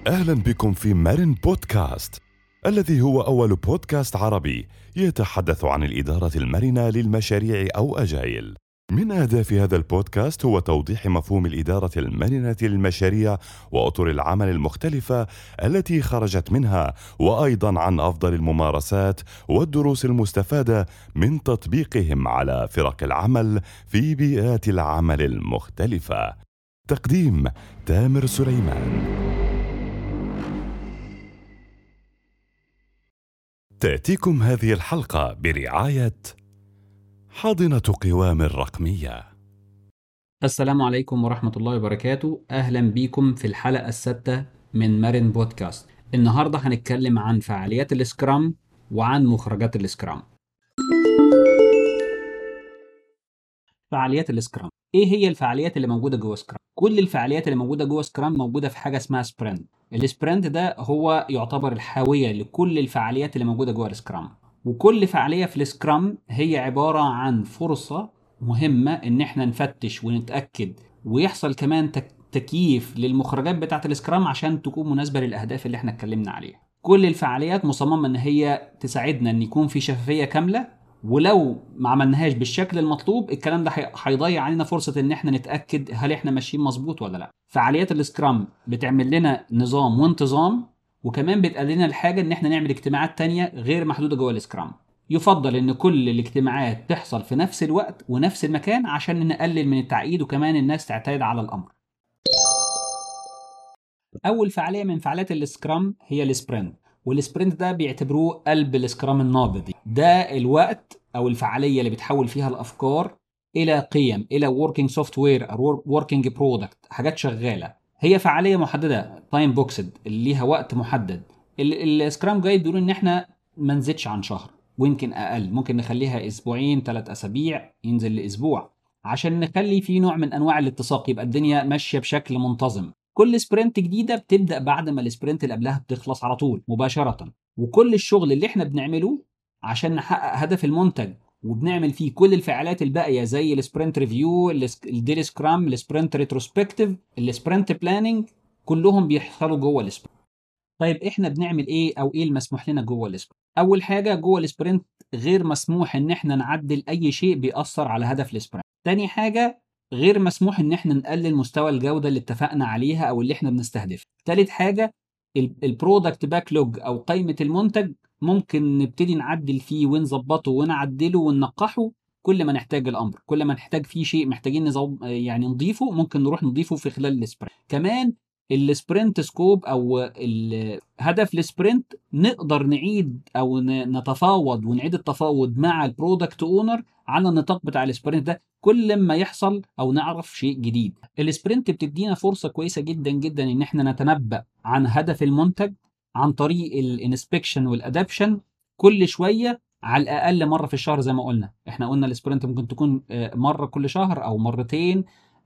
اهلا بكم في مارن بودكاست الذي هو اول بودكاست عربي يتحدث عن الاداره المرنه للمشاريع او اجايل من اهداف هذا البودكاست هو توضيح مفهوم الاداره المرنه للمشاريع واطر العمل المختلفه التي خرجت منها وايضا عن افضل الممارسات والدروس المستفاده من تطبيقهم على فرق العمل في بيئات العمل المختلفه تقديم تامر سليمان تأتيكم هذه الحلقة برعاية حاضنة قوام الرقمية السلام عليكم ورحمة الله وبركاته أهلا بيكم في الحلقة السادسة من مارين بودكاست النهاردة هنتكلم عن فعاليات السكرام وعن مخرجات السكرام فعاليات السكرام ايه هي الفعاليات اللي موجوده جوه سكرام كل الفعاليات اللي موجوده جوه سكرام موجوده في حاجه اسمها سبرنت السبرنت ده هو يعتبر الحاويه لكل الفعاليات اللي موجوده جوه السكرام وكل فعاليه في السكرام هي عباره عن فرصه مهمه ان احنا نفتش ونتاكد ويحصل كمان تك تكييف للمخرجات بتاعه السكرام عشان تكون مناسبه للاهداف اللي احنا اتكلمنا عليها كل الفعاليات مصممه ان هي تساعدنا ان يكون في شفافيه كامله ولو ما عملناهاش بالشكل المطلوب الكلام ده هيضيع علينا فرصه ان احنا نتاكد هل احنا ماشيين مظبوط ولا لا فعاليات السكرام بتعمل لنا نظام وانتظام وكمان بتقلل لنا الحاجه ان احنا نعمل اجتماعات تانية غير محدوده جوه السكرام يفضل ان كل الاجتماعات تحصل في نفس الوقت ونفس المكان عشان نقلل من التعقيد وكمان الناس تعتاد على الامر اول فعاليه من فعاليات السكرام هي السبرنت والسبرنت ده بيعتبروه قلب السكرام النابض ده الوقت او الفعاليه اللي بتحول فيها الافكار الى قيم الى وركينج سوفت وير او وركينج برودكت حاجات شغاله هي فعاليه محدده تايم بوكسد اللي ليها وقت محدد السكرام جايد بيقول ان احنا ما نزيدش عن شهر ويمكن اقل ممكن نخليها اسبوعين ثلاث اسابيع ينزل لاسبوع عشان نخلي في نوع من انواع الاتساق يبقى الدنيا ماشيه بشكل منتظم كل سبرنت جديده بتبدا بعد ما السبرنت اللي قبلها بتخلص على طول مباشره وكل الشغل اللي احنا بنعمله عشان نحقق هدف المنتج وبنعمل فيه كل الفعاليات الباقيه زي السبرنت ريفيو الديلي سكرام السبرنت ريتروسبكتيف السبرنت بلاننج كلهم بيحصلوا جوه السبرنت طيب احنا بنعمل ايه او ايه المسموح لنا جوه السبرنت اول حاجه جوه السبرنت غير مسموح ان احنا نعدل اي شيء بيأثر على هدف السبرنت تاني حاجه غير مسموح ان احنا نقلل مستوى الجوده اللي اتفقنا عليها او اللي احنا بنستهدفها ثالث حاجه البرودكت باكلوج او قائمه المنتج ممكن نبتدي نعدل فيه ونظبطه ونعدله وننقحه كل ما نحتاج الامر كل ما نحتاج فيه شيء محتاجين نزو... يعني نضيفه ممكن نروح نضيفه في خلال السبرنت كمان السبرنت سكوب او هدف السبرنت نقدر نعيد او نتفاوض ونعيد التفاوض مع البرودكت اونر على النطاق بتاع السبرنت ده كل ما يحصل او نعرف شيء جديد السبرنت بتدينا فرصه كويسه جدا جدا ان احنا نتنبأ عن هدف المنتج عن طريق الانسبكشن والادابشن كل شويه على الاقل مره في الشهر زي ما قلنا احنا قلنا السبرنت ممكن تكون مره كل شهر او مرتين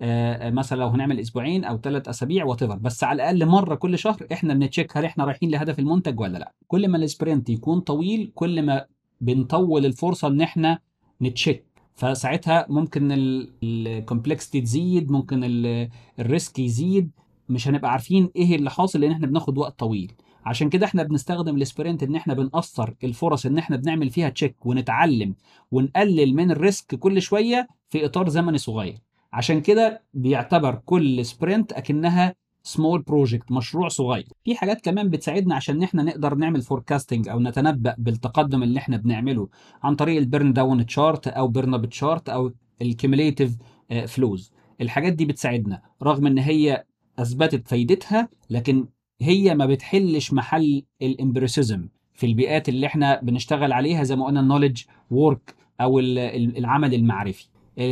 مثلا لو هنعمل اسبوعين او ثلاث اسابيع وات بس على الاقل مره كل شهر احنا بنتشيك هل احنا رايحين لهدف المنتج ولا لا كل ما السبرنت يكون طويل كل ما بنطول الفرصه ان احنا نتشيك فساعتها ممكن الكومبلكسيتي تزيد ممكن الريسك يزيد مش هنبقى عارفين ايه اللي حاصل لان احنا بناخد وقت طويل عشان كده احنا بنستخدم السبرنت ان احنا بنقصر الفرص ان احنا بنعمل فيها تشيك ونتعلم ونقلل من الريسك كل شويه في اطار زمني صغير عشان كده بيعتبر كل سبرنت اكنها سمول بروجكت مشروع صغير في حاجات كمان بتساعدنا عشان احنا نقدر نعمل فوركاستنج او نتنبأ بالتقدم اللي احنا بنعمله عن طريق البيرن داون تشارت او بيرن اب تشارت او الكيميليتيف فلوز الحاجات دي بتساعدنا رغم ان هي اثبتت فايدتها لكن هي ما بتحلش محل الامبريسيزم في البيئات اللي احنا بنشتغل عليها زي ما قلنا النولج وورك او العمل المعرفي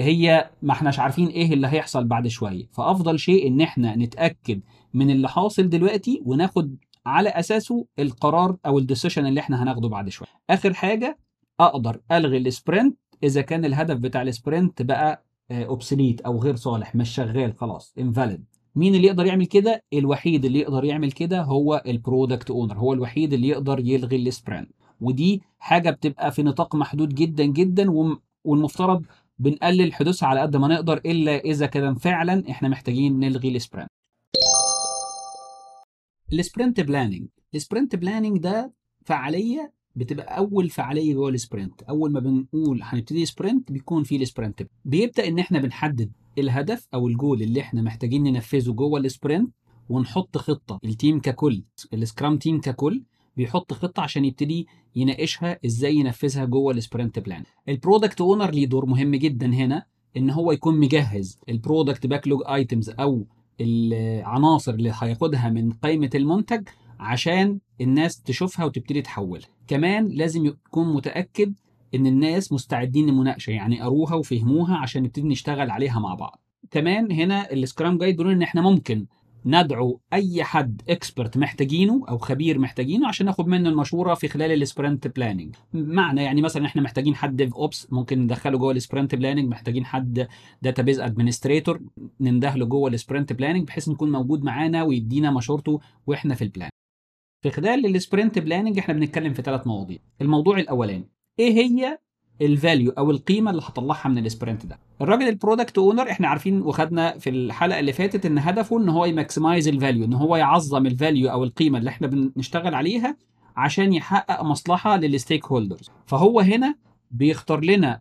هي ما احناش عارفين ايه اللي هيحصل بعد شويه فافضل شيء ان احنا نتاكد من اللي حاصل دلوقتي وناخد على اساسه القرار او الديسيشن اللي احنا هناخده بعد شويه اخر حاجه اقدر الغي السبرنت اذا كان الهدف بتاع السبرنت بقى اوبسليت او غير صالح مش شغال خلاص انفاليد مين اللي يقدر يعمل كده الوحيد اللي يقدر يعمل كده هو البرودكت اونر هو الوحيد اللي يقدر يلغي السبرنت ودي حاجه بتبقى في نطاق محدود جدا جدا والمفترض بنقلل حدوثها على قد ما نقدر الا اذا كان فعلا احنا محتاجين نلغي السبرنت السبرنت بلاننج السبرنت بلاننج ده فعاليه بتبقى اول فعاليه جوه السبرنت اول ما بنقول هنبتدي سبرنت بيكون في السبرنت بيبدا ان احنا بنحدد الهدف او الجول اللي احنا محتاجين ننفذه جوه السبرنت ونحط خطه التيم ككل السكرام تيم ككل بيحط خطه عشان يبتدي يناقشها ازاي ينفذها جوه السبرنت بلان البرودكت اونر ليه دور مهم جدا هنا ان هو يكون مجهز البرودكت باكلوج ايتمز او العناصر اللي هياخدها من قائمه المنتج عشان الناس تشوفها وتبتدي تحولها كمان لازم يكون متاكد ان الناس مستعدين للمناقشه يعني قروها وفهموها عشان نبتدي نشتغل عليها مع بعض كمان هنا السكرام جايد بيقول ان احنا ممكن ندعو اي حد اكسبرت محتاجينه او خبير محتاجينه عشان ناخد منه المشوره في خلال السبرنت بلاننج معنى يعني مثلا احنا محتاجين حد ديف اوبس ممكن ندخله جوه السبرنت بلاننج محتاجين حد داتابيز ادمنستريتور نندهله جوه السبرنت بلاننج بحيث يكون موجود معانا ويدينا مشورته واحنا في البلان في خلال السبرنت بلاننج احنا بنتكلم في ثلاث مواضيع الموضوع الاولاني ايه هي الفاليو او القيمه اللي هطلعها من السبرنت ده الراجل البرودكت اونر احنا عارفين وخدنا في الحلقه اللي فاتت ان هدفه ان هو يماكسمايز الفاليو ان هو يعظم الفاليو او القيمه اللي احنا بنشتغل عليها عشان يحقق مصلحه للستيك هولدرز فهو هنا بيختار لنا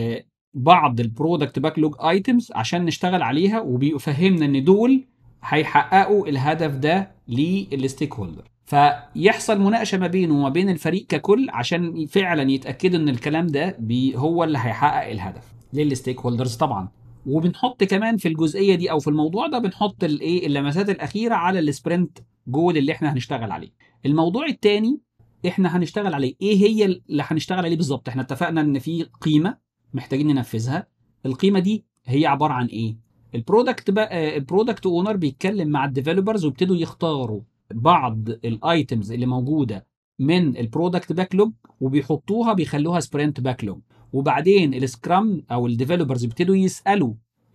بعض البرودكت باكلوج ايتمز عشان نشتغل عليها وبيفهمنا ان دول هيحققوا الهدف ده للستيك هولدر فيحصل مناقشه ما بينه وما بين الفريق ككل عشان فعلا يتاكدوا ان الكلام ده بي هو اللي هيحقق الهدف للستيك هولدرز طبعا وبنحط كمان في الجزئيه دي او في الموضوع ده بنحط الايه اللمسات الاخيره على السبرنت جول اللي احنا هنشتغل عليه الموضوع الثاني احنا هنشتغل عليه ايه هي اللي هنشتغل عليه بالظبط احنا اتفقنا ان في قيمه محتاجين ننفذها القيمه دي هي عباره عن ايه البرودكت بقى البرودكت اونر بيتكلم مع الديفلوبرز وابتدوا يختاروا بعض الايتمز اللي موجوده من البرودكت باكلوج وبيحطوها بيخلوها سبرنت باكلوج وبعدين السكرام او الديفلوبرز بيبتدوا يسالوا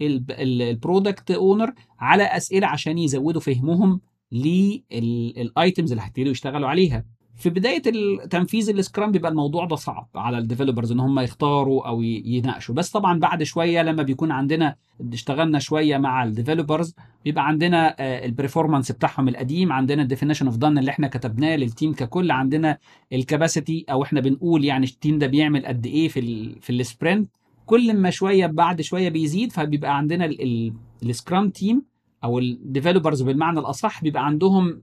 البرودكت اونر على اسئله عشان يزودوا فهمهم للايتمز اللي هيبتدوا يشتغلوا عليها في بدايه تنفيذ السكرام بيبقى الموضوع ده صعب على الديفلوبرز ان هم يختاروا او يناقشوا بس طبعا بعد شويه لما بيكون عندنا اشتغلنا شويه مع الديفلوبرز بيبقى عندنا البرفورمانس بتاعهم القديم عندنا الديفينيشن اوف دان اللي احنا كتبناه للتيم ككل عندنا الكباسيتي او احنا بنقول يعني التيم ده بيعمل قد ايه في ال في السبرنت كل ما شويه بعد شويه بيزيد فبيبقى عندنا السكرام تيم او الديفلوبرز بالمعنى الاصح بيبقى عندهم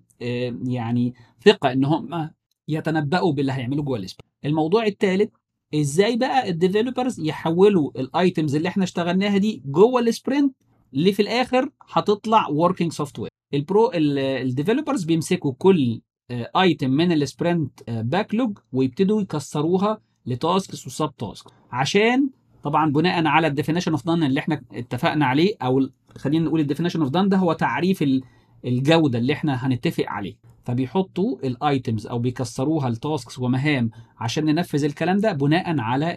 يعني ثقه ان هم يتنبؤوا باللي هيعملوه جوه السبرنت الموضوع الثالث ازاي بقى الديفلوبرز يحولوا الايتمز اللي احنا اشتغلناها دي جوه السبرنت اللي في الاخر هتطلع وركينج سوفت وير البرو الديفلوبرز بيمسكوا كل ايتم من السبرنت باكلوج ويبتدوا يكسروها لتاسكس وسب تاسك عشان طبعا بناء على الديفينيشن اوف دان اللي احنا اتفقنا عليه او خلينا نقول الديفينيشن اوف دان ده هو تعريف الجوده اللي احنا هنتفق عليه فبيحطوا الايتمز او بيكسروها لتاسكس ومهام عشان ننفذ الكلام ده بناء على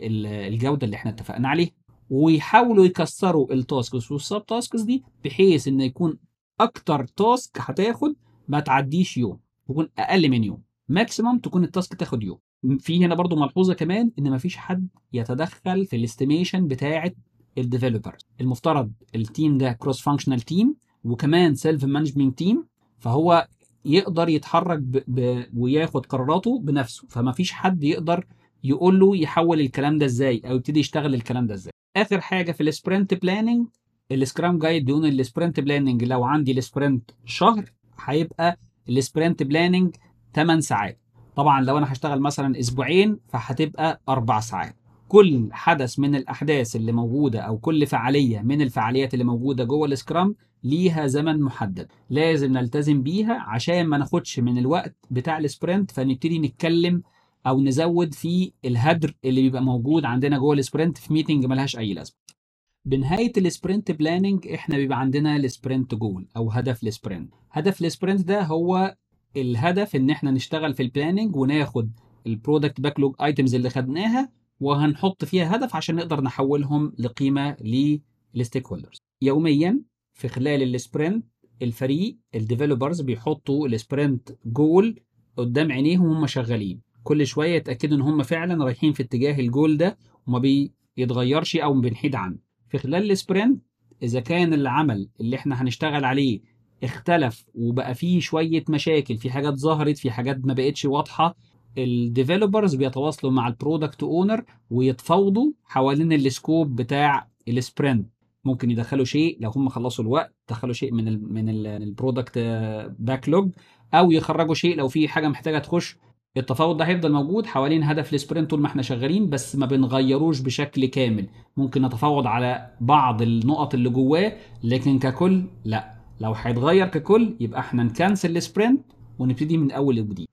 الجوده اللي احنا اتفقنا عليها ويحاولوا يكسروا التاسكس والسب تاسكس دي بحيث ان يكون اكتر تاسك هتاخد ما تعديش يوم تكون اقل من يوم ماكسيمم تكون التاسك تاخد يوم في هنا برضو ملحوظه كمان ان مفيش حد يتدخل في الاستيميشن بتاعه الديفلوبرز المفترض التيم ده كروس فانكشنال تيم وكمان سيلف مانجمنت تيم فهو يقدر يتحرك ب... ب... وياخد قراراته بنفسه فما فيش حد يقدر يقول له يحول الكلام ده ازاي او يبتدي يشتغل الكلام ده ازاي اخر حاجه في السبرنت بلاننج السكرام جايد بيقول السبرنت بلاننج لو عندي السبرنت شهر هيبقى السبرنت بلاننج 8 ساعات طبعا لو انا هشتغل مثلا اسبوعين فهتبقى اربع ساعات كل حدث من الاحداث اللي موجوده او كل فعاليه من الفعاليات اللي موجوده جوه السكرام ليها زمن محدد لازم نلتزم بيها عشان ما ناخدش من الوقت بتاع السبرنت فنبتدي نتكلم او نزود في الهدر اللي بيبقى موجود عندنا جوه السبرنت في ميتنج ملهاش اي لازمه بنهايه السبرنت بلاننج احنا بيبقى عندنا السبرنت جول او هدف السبرنت هدف السبرنت ده هو الهدف ان احنا نشتغل في البلاننج وناخد البرودكت باكلوج ايتمز اللي خدناها وهنحط فيها هدف عشان نقدر نحولهم لقيمه للستيك هولدرز يوميا في خلال السبرنت الفريق الديفلوبرز بيحطوا السبرنت جول قدام عينيهم وهم شغالين كل شويه يتاكدوا ان هم فعلا رايحين في اتجاه الجول ده وما بيتغيرش او بنحيد عنه في خلال السبرنت اذا كان العمل اللي احنا هنشتغل عليه اختلف وبقى فيه شويه مشاكل في حاجات ظهرت في حاجات ما بقتش واضحه الديفلوبرز بيتواصلوا مع البرودكت اونر ويتفاوضوا حوالين السكوب بتاع السبرنت ممكن يدخلوا شيء لو هم خلصوا الوقت دخلوا شيء من ال من البرودكت باكلوج او يخرجوا شيء لو في حاجه محتاجه تخش التفاوض ده هيفضل موجود حوالين هدف السبرنت طول ما احنا شغالين بس ما بنغيروش بشكل كامل ممكن نتفاوض على بعض النقط اللي جواه لكن ككل لا لو هيتغير ككل يبقى احنا نكنسل السبرنت ونبتدي من اول وجديد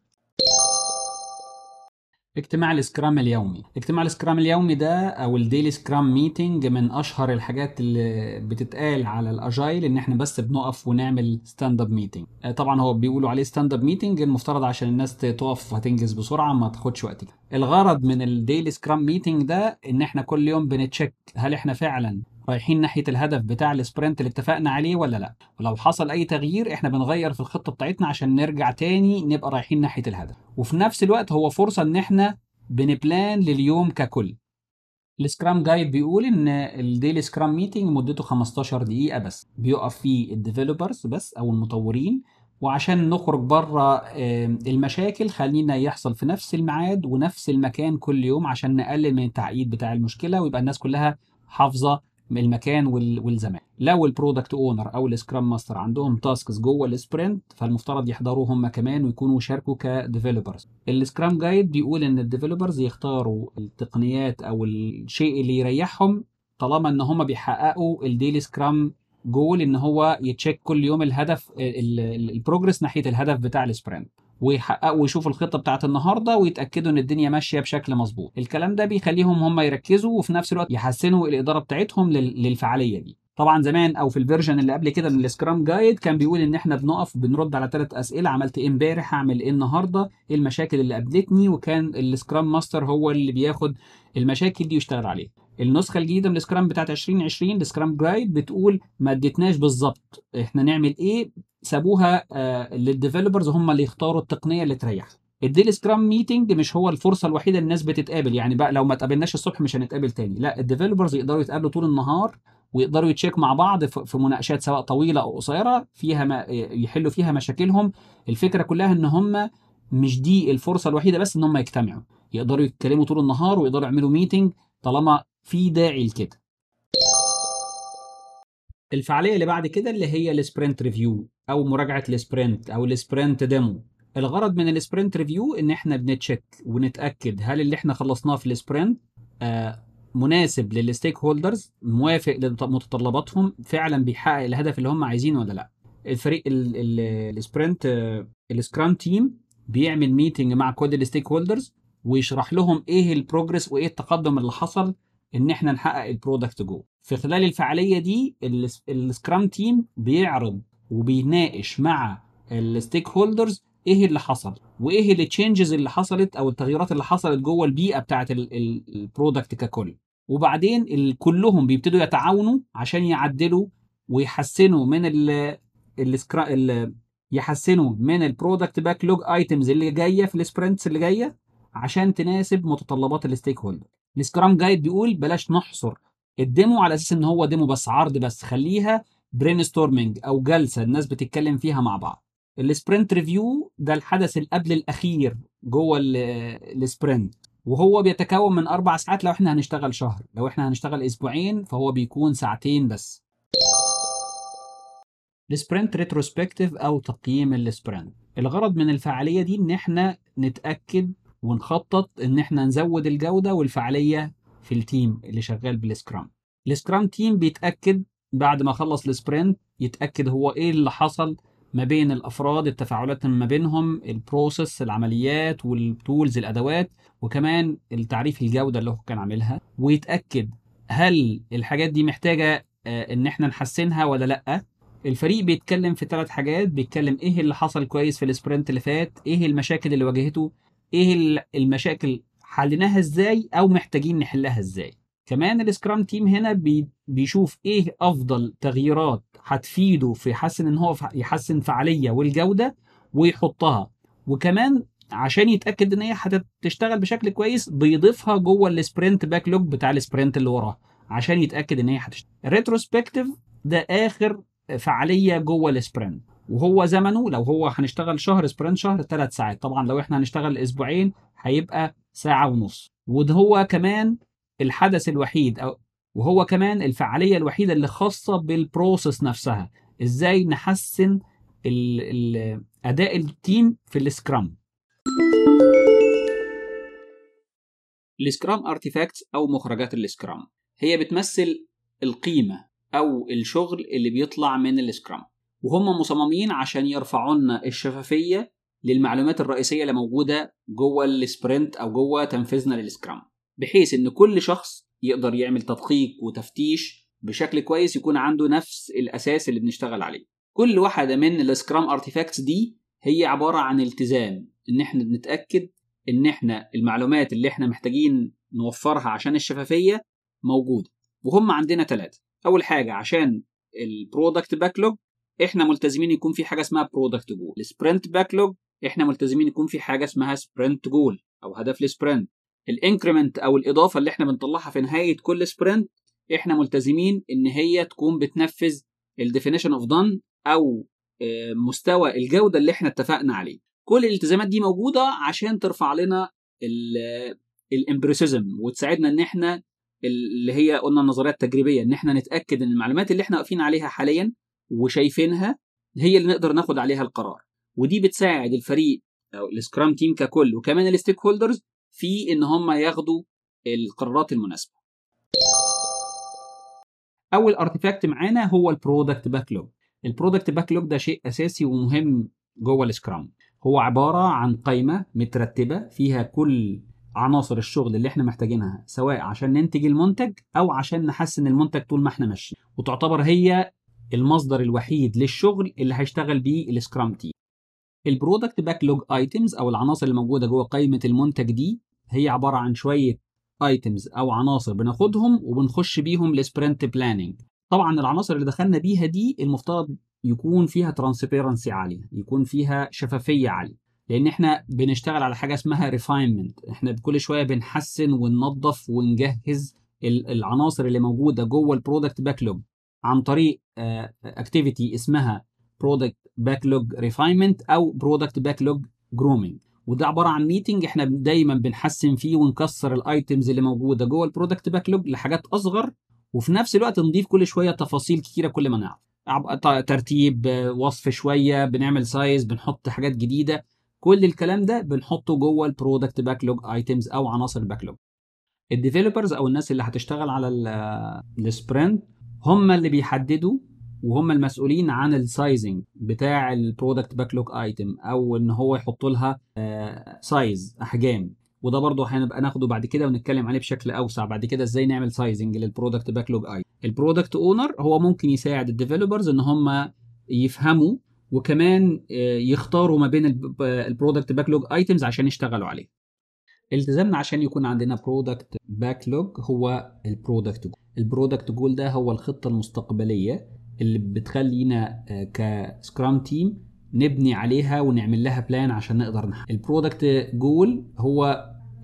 اجتماع السكرام اليومي اجتماع السكرام اليومي ده او الديلي سكرام ميتنج من اشهر الحاجات اللي بتتقال على الاجايل ان احنا بس بنقف ونعمل ستاند اب ميتنج طبعا هو بيقولوا عليه ستاند اب ميتنج المفترض عشان الناس تقف وهتنجز بسرعه ما تاخدش وقت الغرض من الديلي سكرام ميتنج ده ان احنا كل يوم بنتشيك هل احنا فعلا رايحين ناحيه الهدف بتاع السبرنت اللي اتفقنا عليه ولا لا ولو حصل اي تغيير احنا بنغير في الخطه بتاعتنا عشان نرجع تاني نبقى رايحين ناحيه الهدف وفي نفس الوقت هو فرصه ان احنا بنبلان لليوم ككل السكرام جايد بيقول ان الديلي سكرام ميتنج مدته 15 دقيقه بس بيقف فيه الديفلوبرز بس او المطورين وعشان نخرج بره المشاكل خلينا يحصل في نفس الميعاد ونفس المكان كل يوم عشان نقلل من التعقيد بتاع المشكله ويبقى الناس كلها حافظه المكان والزمان لو البرودكت اونر او السكرام ماستر عندهم تاسكس جوه السبرنت فالمفترض يحضروا هم كمان ويكونوا يشاركوا كديفلوبرز السكرام جايد بيقول ان الديفلوبرز يختاروا التقنيات او الشيء اللي يريحهم طالما ان هم بيحققوا الديلي سكرام جول ان هو يتشيك كل يوم الهدف البروجرس ناحيه الهدف بتاع السبرنت ويحققوا ويشوفوا الخطه بتاعت النهارده ويتاكدوا ان الدنيا ماشيه بشكل مظبوط الكلام ده بيخليهم هم يركزوا وفي نفس الوقت يحسنوا الاداره بتاعتهم للفعاليه دي طبعا زمان او في الفيرجن اللي قبل كده من السكرام جايد كان بيقول ان احنا بنقف بنرد على ثلاث اسئله عملت ايه امبارح هعمل ايه النهارده ايه المشاكل اللي قابلتني وكان السكرام ماستر هو اللي بياخد المشاكل دي ويشتغل عليها النسخه الجديده من السكرام بتاعت 2020 السكرام جايد بتقول ما اديتناش بالظبط احنا نعمل ايه سابوها آه للديفلوبرز هم اللي يختاروا التقنيه اللي تريح الديل سكرام ميتنج مش هو الفرصه الوحيده اللي الناس بتتقابل يعني بقى لو ما تقابلناش الصبح مش هنتقابل تاني لا الديفلوبرز يقدروا يتقابلوا طول النهار ويقدروا يتشيك مع بعض في مناقشات سواء طويله او قصيره فيها ما يحلوا فيها مشاكلهم الفكره كلها ان هم مش دي الفرصه الوحيده بس ان هم يجتمعوا يقدروا يتكلموا طول النهار ويقدروا يعملوا ميتنج طالما في داعي لكده الفعاليه اللي بعد كده اللي هي السبرنت ريفيو او مراجعه السبرنت او السبرنت ديمو الغرض من السبرنت ريفيو ان احنا بنتشيك ونتاكد هل اللي احنا خلصناه في السبرنت آه مناسب للستيك هولدرز موافق لمتطلباتهم فعلا بيحقق الهدف اللي هم عايزينه ولا لا الفريق السبرنت آه السكرام تيم بيعمل ميتنج مع كل الستيك هولدرز ويشرح لهم ايه البروجرس وايه التقدم اللي حصل ان احنا نحقق البرودكت جو في خلال الفعاليه دي السكرام تيم بيعرض وبيناقش مع الستيك هولدرز ايه اللي حصل وايه التشينجز اللي حصلت او التغييرات اللي حصلت جوه البيئه بتاعه البرودكت ككل وبعدين كلهم بيبتدوا يتعاونوا عشان يعدلوا ويحسنوا من ال ال يحسنوا من البرودكت باك لوج ايتمز اللي جايه في السبرنتس اللي جايه عشان تناسب متطلبات الستيك هولدر السكرام جايد بيقول بلاش نحصر الديمو على اساس ان هو ديمو بس عرض بس خليها برين ستورمنج او جلسه الناس بتتكلم فيها مع بعض السبرنت ريفيو ده الحدث اللي قبل الاخير جوه السبرنت وهو بيتكون من اربع ساعات لو احنا هنشتغل شهر لو احنا هنشتغل اسبوعين فهو بيكون ساعتين بس السبرنت ريتروسبكتيف او تقييم السبرنت الغرض من الفعاليه دي ان احنا نتاكد ونخطط ان احنا نزود الجوده والفعاليه في التيم اللي شغال بالسكرام السكرام تيم بيتاكد بعد ما خلص السبرنت يتاكد هو ايه اللي حصل ما بين الافراد التفاعلات ما بينهم البروسيس العمليات والتولز الادوات وكمان التعريف الجوده اللي هو كان عاملها ويتاكد هل الحاجات دي محتاجه ان احنا نحسنها ولا لا الفريق بيتكلم في ثلاث حاجات بيتكلم ايه اللي حصل كويس في السبرنت اللي فات ايه المشاكل اللي واجهته ايه المشاكل حليناها ازاي او محتاجين نحلها ازاي كمان السكرام تيم هنا بي بيشوف ايه افضل تغييرات هتفيده في يحسن ان هو يحسن فعاليه والجوده ويحطها وكمان عشان يتاكد ان هي هتشتغل بشكل كويس بيضيفها جوه السبرنت باك لوج بتاع السبرنت اللي وراه عشان يتاكد ان هي هتشتغل الريتروسبكتيف ده اخر فعاليه جوه السبرنت وهو زمنه لو هو هنشتغل شهر سبرنت شهر ثلاث ساعات طبعا لو احنا هنشتغل اسبوعين هيبقى ساعه ونص وده هو كمان الحدث الوحيد او وهو كمان الفعاليه الوحيده اللي خاصه بالبروسيس نفسها ازاي نحسن ال ال اداء التيم في السكرام السكرام ارتيفاكتس او مخرجات السكرام هي بتمثل القيمه او الشغل اللي بيطلع من السكرام وهم مصممين عشان يرفعوا لنا الشفافيه للمعلومات الرئيسيه اللي موجوده جوه السبرنت او جوه تنفيذنا للسكرام بحيث ان كل شخص يقدر يعمل تدقيق وتفتيش بشكل كويس يكون عنده نفس الاساس اللي بنشتغل عليه كل واحده من السكرام ارتيفاكتس دي هي عباره عن التزام ان احنا بنتاكد ان احنا المعلومات اللي احنا محتاجين نوفرها عشان الشفافيه موجوده وهم عندنا ثلاثه اول حاجه عشان البرودكت باكلوج احنا ملتزمين يكون في حاجه اسمها برودكت جول السبرنت باكلوج احنا ملتزمين يكون في حاجه اسمها سبرنت جول او هدف السبرنت الانكريمنت او الاضافه اللي احنا بنطلعها في نهايه كل سبرنت احنا ملتزمين ان هي تكون بتنفذ الديفينيشن اوف دان او مستوى الجوده اللي احنا اتفقنا عليه كل الالتزامات دي موجوده عشان ترفع لنا الامبريسيزم وتساعدنا ان احنا اللي هي قلنا النظريه التجريبيه ان احنا نتاكد ان المعلومات اللي احنا واقفين عليها حاليا وشايفينها هي اللي نقدر ناخد عليها القرار ودي بتساعد الفريق او السكرام تيم ككل وكمان الستيك هولدرز في ان هم ياخدوا القرارات المناسبه اول ارتيفاكت معانا هو البرودكت باكلوج البرودكت باكلوج ده شيء اساسي ومهم جوه السكرام هو عباره عن قائمه مترتبه فيها كل عناصر الشغل اللي احنا محتاجينها سواء عشان ننتج المنتج او عشان نحسن المنتج طول ما احنا ماشيين وتعتبر هي المصدر الوحيد للشغل اللي هيشتغل بيه السكرام تيم البرودكت باكلوج ايتمز او العناصر اللي موجوده جوه قائمه المنتج دي هي عباره عن شويه ايتمز او عناصر بناخدهم وبنخش بيهم لسبرنت بلاننج طبعا العناصر اللي دخلنا بيها دي المفترض يكون فيها ترانسبيرنسي عاليه يكون فيها شفافيه عاليه لان احنا بنشتغل على حاجه اسمها ريفاينمنت احنا كل شويه بنحسن وننظف ونجهز العناصر اللي موجوده جوه البرودكت باكلوج عن طريق اكتيفيتي اسمها برودكت باكلوج ريفاينمنت او برودكت باكلوج جرومينج وده عباره عن ميتنج احنا دايما بنحسن فيه ونكسر الايتمز اللي موجوده جوه البرودكت باكلوج لحاجات اصغر وفي نفس الوقت نضيف كل شويه تفاصيل كتيره كل ما نعرف ترتيب وصف شويه بنعمل سايز بنحط حاجات جديده كل الكلام ده بنحطه جوه البرودكت باكلوج ايتمز او عناصر الباكلوج الديفلوبرز او الناس اللي هتشتغل على السبرنت هم اللي بيحددوا وهم المسؤولين عن السايزنج بتاع البرودكت باكلوج ايتم او ان هو يحط لها سايز احجام وده برضه هنبقى ناخده بعد كده ونتكلم عليه بشكل اوسع بعد كده ازاي نعمل سايزنج للبرودكت باكلوج ايتم البرودكت اونر هو ممكن يساعد الديفلوبرز ان هم يفهموا وكمان يختاروا ما بين البرودكت باكلوج ايتمز عشان يشتغلوا عليه التزامنا عشان يكون عندنا برودكت باكلوج هو البرودكت جول البرودكت جول ده هو الخطه المستقبليه اللي بتخلينا كسكرام تيم نبني عليها ونعمل لها بلان عشان نقدر نحقق البرودكت جول هو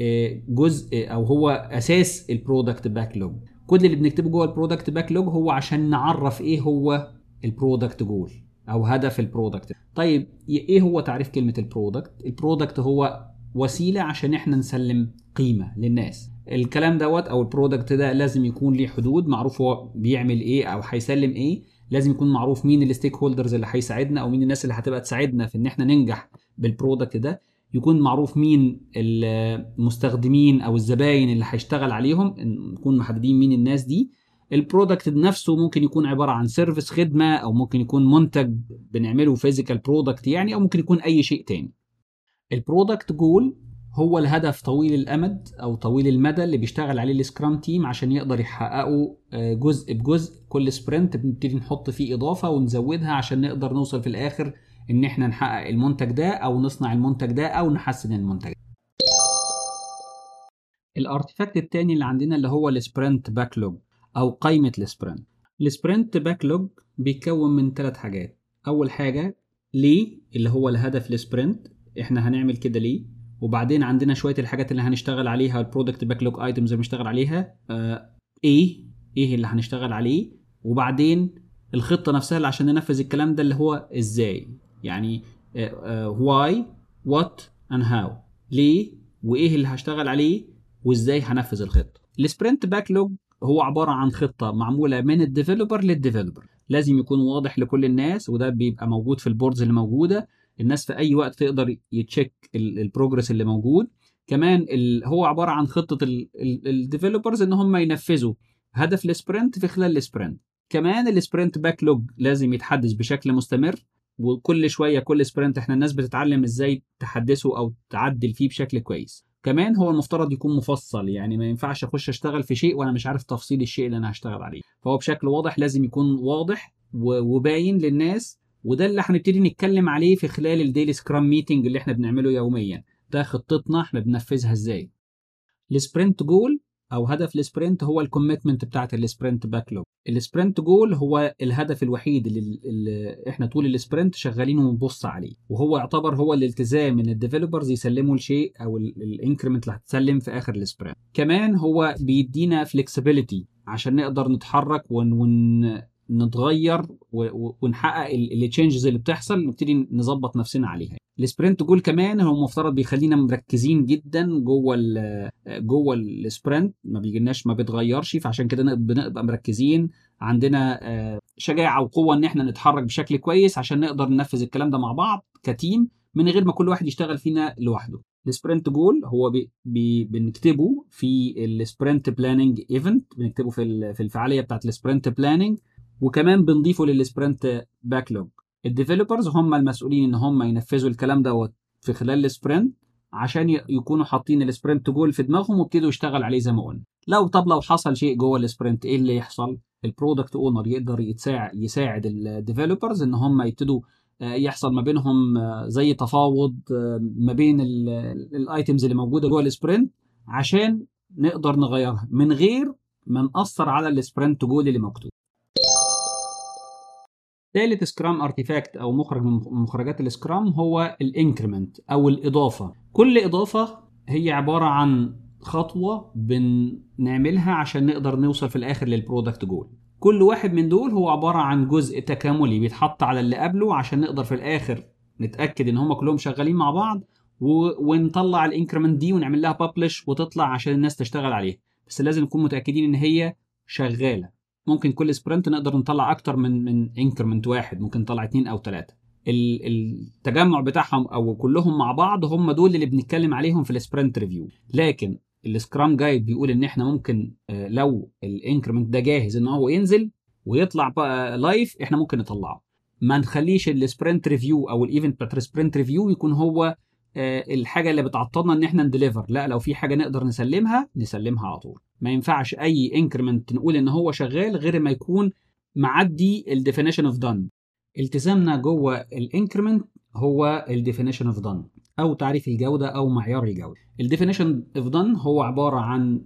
جزء او هو اساس البرودكت باكلوج كل اللي بنكتبه جوه البرودكت باكلوج هو عشان نعرف ايه هو البرودكت جول او هدف البرودكت طيب ايه هو تعريف كلمه البرودكت البرودكت هو وسيله عشان احنا نسلم قيمه للناس الكلام دوت او البرودكت ده لازم يكون ليه حدود معروف هو بيعمل ايه او هيسلم ايه لازم يكون معروف مين الستيك هولدرز اللي هيساعدنا او مين الناس اللي هتبقى تساعدنا في ان احنا ننجح بالبرودكت ده يكون معروف مين المستخدمين او الزباين اللي هيشتغل عليهم نكون محددين مين الناس دي البرودكت نفسه ممكن يكون عباره عن سيرفيس خدمه او ممكن يكون منتج بنعمله فيزيكال برودكت يعني او ممكن يكون اي شيء تاني البرودكت جول هو الهدف طويل الامد او طويل المدى اللي بيشتغل عليه السكرام تيم عشان يقدر يحققه جزء بجزء كل سبرنت بنبتدي نحط فيه اضافه ونزودها عشان نقدر نوصل في الاخر ان احنا نحقق المنتج ده او نصنع المنتج ده او نحسن المنتج الارتفاكت الثاني اللي عندنا اللي هو السبرنت باكلوج او قائمه السبرنت السبرنت باكلوج بيتكون من ثلاث حاجات اول حاجه ليه اللي هو الهدف السبرنت احنا هنعمل كده ليه وبعدين عندنا شويه الحاجات اللي هنشتغل عليها البرودكت باكلوج ايتمز اللي بنشتغل عليها آه ايه ايه اللي هنشتغل عليه وبعدين الخطه نفسها اللي عشان ننفذ الكلام ده اللي هو ازاي يعني واي وات اند هاو ليه وايه اللي هشتغل عليه وازاي هنفذ الخطه السبرنت باكلوج هو عباره عن خطه معموله من الديفلوبر للديفلوبر لازم يكون واضح لكل الناس وده بيبقى موجود في البوردز اللي موجوده الناس في اي وقت تقدر يتشيك البروجرس اللي موجود كمان هو عباره عن خطه الديفلوبرز ان هم ينفذوا هدف السبرنت في خلال السبرنت كمان السبرنت باكلوج لازم يتحدث بشكل مستمر وكل شويه كل سبرنت احنا الناس بتتعلم ازاي تحدثه او تعدل فيه بشكل كويس كمان هو المفترض يكون مفصل يعني ما ينفعش اخش اشتغل في شيء وانا مش عارف تفصيل الشيء اللي انا هشتغل عليه فهو بشكل واضح لازم يكون واضح وباين للناس وده اللي هنبتدي نتكلم عليه في خلال الديلي سكرام ميتنج اللي احنا بنعمله يوميا ده خطتنا احنا بننفذها ازاي السبرنت جول او هدف السبرنت هو الكوميتمنت بتاعت السبرنت باكلوج السبرنت جول هو الهدف الوحيد اللي, اللي احنا طول السبرنت شغالين ونبص عليه وهو يعتبر هو الالتزام ان الديفلوبرز يسلموا الشيء او الانكريمنت اللي هتسلم في اخر السبرنت كمان هو بيدينا فلكسبيليتي عشان نقدر نتحرك ون, ون نتغير ونحقق التشينجز اللي بتحصل نبتدي نظبط نفسنا عليها السبرنت جول كمان هو المفترض بيخلينا مركزين جدا جوه ال جوه السبرنت ما بيجيناش ما بيتغيرش فعشان كده بنبقى مركزين عندنا شجاعه وقوه ان احنا نتحرك بشكل كويس عشان نقدر ننفذ الكلام ده مع بعض كتيم من غير ما كل واحد يشتغل فينا لوحده السبرنت جول هو بي بي بنكتبه في السبرنت بلاننج ايفنت بنكتبه في في الفعاليه بتاعت السبرنت بلاننج وكمان بنضيفه للسبرنت باكلوج الديفلوبرز هم المسؤولين ان هم ينفذوا الكلام دوت في خلال السبرنت عشان يكونوا حاطين السبرنت جول في دماغهم وابتدوا يشتغل عليه زي ما قلنا لو طب لو حصل شيء جوه السبرنت ايه اللي يحصل البرودكت اونر يقدر يتساعد يساعد الديفلوبرز ان هم يبتدوا يحصل ما بينهم زي تفاوض ما بين الايتمز اللي موجوده جوه السبرنت عشان نقدر نغيرها من غير ما ناثر على السبرنت جول اللي مكتوب ثالث سكرام ارتيفاكت او مخرج من مخرجات السكرام هو الانكريمنت او الاضافه كل اضافه هي عباره عن خطوه بنعملها عشان نقدر نوصل في الاخر للبرودكت جول كل واحد من دول هو عباره عن جزء تكاملي بيتحط على اللي قبله عشان نقدر في الاخر نتاكد ان هم كلهم شغالين مع بعض و... ونطلع الانكريمنت دي ونعمل لها ببلش وتطلع عشان الناس تشتغل عليها بس لازم نكون متاكدين ان هي شغاله ممكن كل سبرنت نقدر نطلع اكتر من من انكرمنت واحد ممكن نطلع اتنين او ثلاثه التجمع بتاعهم او كلهم مع بعض هم دول اللي بنتكلم عليهم في السبرنت ريفيو لكن السكرام جايد بيقول ان احنا ممكن لو الانكرمنت ده جاهز ان هو ينزل ويطلع بقى لايف احنا ممكن نطلعه ما نخليش السبرنت ريفيو او الايفنت بتاعت السبرنت ريفيو يكون هو الحاجه اللي بتعطلنا ان احنا نديليفر لا لو في حاجه نقدر نسلمها نسلمها على طول ما ينفعش اي انكريمنت نقول ان هو شغال غير ما يكون معدي الديفينيشن اوف دان التزامنا جوه الانكريمنت هو الديفينيشن اوف دان او تعريف الجوده او معيار الجوده الديفينيشن اوف دان هو عباره عن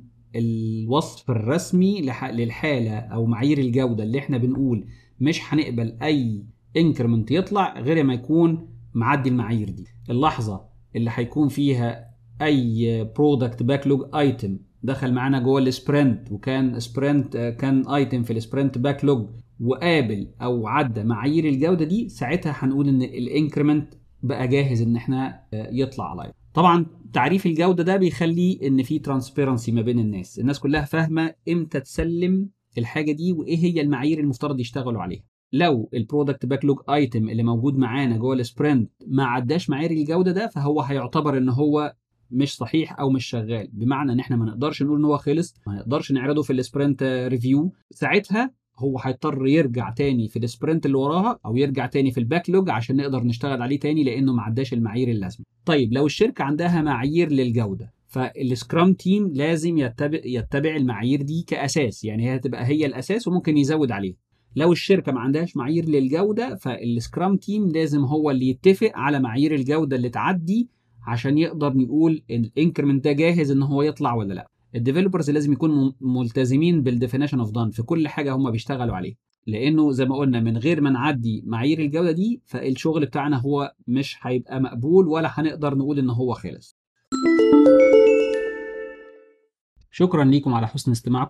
الوصف الرسمي للحاله او معايير الجوده اللي احنا بنقول مش هنقبل اي انكريمنت يطلع غير ما يكون معدي المعايير دي اللحظه اللي هيكون فيها اي برودكت باكلوج ايتم دخل معانا جوه السبرنت وكان سبرنت كان ايتم في السبرنت باكلوج وقابل او عدى معايير الجوده دي ساعتها هنقول ان الانكريمنت بقى جاهز ان احنا يطلع لايف طبعا تعريف الجوده ده بيخلي ان في ترانسبيرنسي ما بين الناس الناس كلها فاهمه امتى تسلم الحاجه دي وايه هي المعايير المفترض يشتغلوا عليها لو البرودكت باكلوج ايتم اللي موجود معانا جوه السبرنت ما عداش معايير الجوده ده فهو هيعتبر ان هو مش صحيح او مش شغال بمعنى ان احنا ما نقدرش نقول ان هو خلص ما نقدرش نعرضه في السبرنت ريفيو ساعتها هو هيضطر يرجع تاني في السبرنت اللي وراها او يرجع تاني في الباكلوج عشان نقدر نشتغل عليه تاني لانه ما عداش المعايير اللازمه طيب لو الشركه عندها معايير للجوده فالسكرام تيم لازم يتبع يتبع المعايير دي كاساس يعني هي هتبقى هي الاساس وممكن يزود عليها لو الشركه ما عندهاش معايير للجوده فالسكرام تيم لازم هو اللي يتفق على معايير الجوده اللي تعدي عشان يقدر نقول الانكريمنت ده جاهز ان هو يطلع ولا لا الديفلوبرز لازم يكونوا ملتزمين بالديفينيشن اوف دان في كل حاجه هم بيشتغلوا عليه لانه زي ما قلنا من غير ما نعدي معايير الجوده دي فالشغل بتاعنا هو مش هيبقى مقبول ولا هنقدر نقول ان هو خلص شكرا ليكم على حسن استماعكم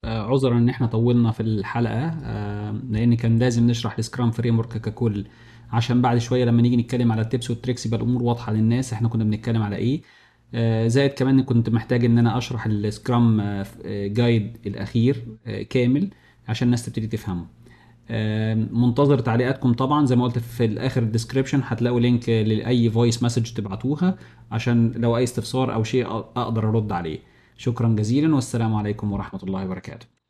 آه، عذرا ان احنا طولنا في الحلقه آه، لان كان لازم نشرح السكرام فريم ورك ككل عشان بعد شويه لما نيجي نتكلم على التيبس والتريكس يبقى الامور واضحه للناس احنا كنا بنتكلم على ايه آه، زائد كمان كنت محتاج ان انا اشرح السكرام جايد الاخير كامل عشان الناس تبتدي تفهمه منتظر تعليقاتكم طبعا زي ما قلت في الاخر الديسكريبشن هتلاقوا لينك لاي فويس مسج تبعتوها عشان لو اي استفسار او شيء اقدر ارد عليه شكرا جزيلا والسلام عليكم ورحمه الله وبركاته